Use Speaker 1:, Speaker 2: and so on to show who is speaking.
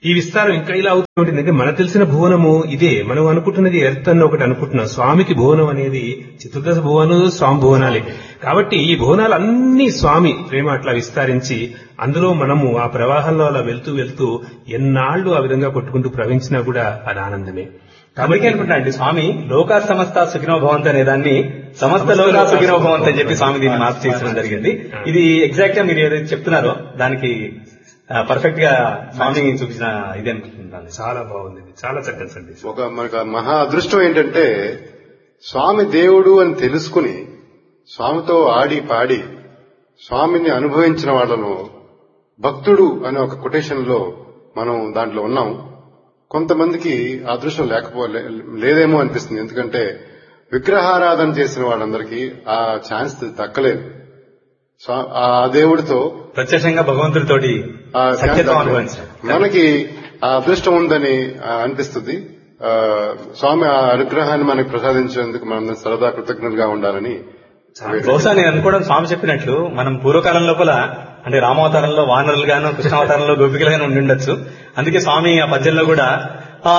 Speaker 1: ఈ విస్తారం ఇంకా ఇలా అవుతూ ఉంటుంది అంటే మనకు తెలిసిన భువనము ఇదే మనం అనుకుంటున్నది ఎర్త్ అని ఒకటి అనుకుంటున్నాం స్వామికి భువనం అనేది చతుర్దశ భువనాలు స్వామి భువనాలే కాబట్టి ఈ భువనాలు అన్ని స్వామి ప్రేమ అట్లా విస్తరించి అందులో మనము ఆ ప్రవాహంలో అలా వెళ్తూ వెళ్తూ ఎన్నాళ్లు ఆ విధంగా కొట్టుకుంటూ ప్రవహించినా కూడా అది ఆనందమే
Speaker 2: కాబట్టి అనుకుంటా అండి స్వామి లోకా సమస్త సుఖినో భవంత్ అనే దాన్ని సమస్త లోకా సుఖినో భవంత్ అని చెప్పి స్వామి దీన్ని మార్పు చేసడం జరిగింది ఇది ఎగ్జాక్ట్ గా మీరు ఏదైతే చెప్తున్నారో దానికి పర్ఫెక్ట్ గా స్వామి చూపించిన ఇది అనుకుంటున్నాను
Speaker 1: చాలా బాగుంది ఇది. చాలా చక్కని సందేశం
Speaker 3: ఒక మనకు మహా అదృష్టం ఏంటంటే స్వామి దేవుడు అని తెలుసుకుని స్వామితో ఆడి పాడి స్వామిని అనుభవించిన వాళ్ళను భక్తుడు అనే ఒక కొటేషన్ లో మనం దాంట్లో ఉన్నాం కొంతమందికి ఆ అదృష్టం లేకపో లే- లేదేమో అనిపిస్తుంది ఎందుకంటే విగ్రహారాధన చేసిన వాళ్ళందరికీ ఆ ఛాన్స్ దక్కలేదు స్వా- ఆ దేవుడితో
Speaker 2: ప్రత్యక్షంగా భగవంతుడితోటి
Speaker 3: ఆ
Speaker 2: సఖ్యత్వం
Speaker 3: ధ్యానం
Speaker 2: అనుభవించడం
Speaker 3: మనకి ఆ అదృష్టం ఉందని ఆ, అనిపిస్తుంది ఆ, స్వామి ఆ అనుగ్రహాన్ని మనకి ప్రసాదించేందుకు మనం సరదా కృతజ్ఞతగా ఉండాలని
Speaker 2: బహుశా నేను అనుకోవడం స్వామి చెప్పినట్లు మనం పూర్వకాలం లోపల అంటే రామావతారంలో వానరులుగాను కృష్ణావతారంలో గోపికలుగాను ఉండి ఉండొచ్చు అందుకే స్వామి ఆ పద్యంలో కూడా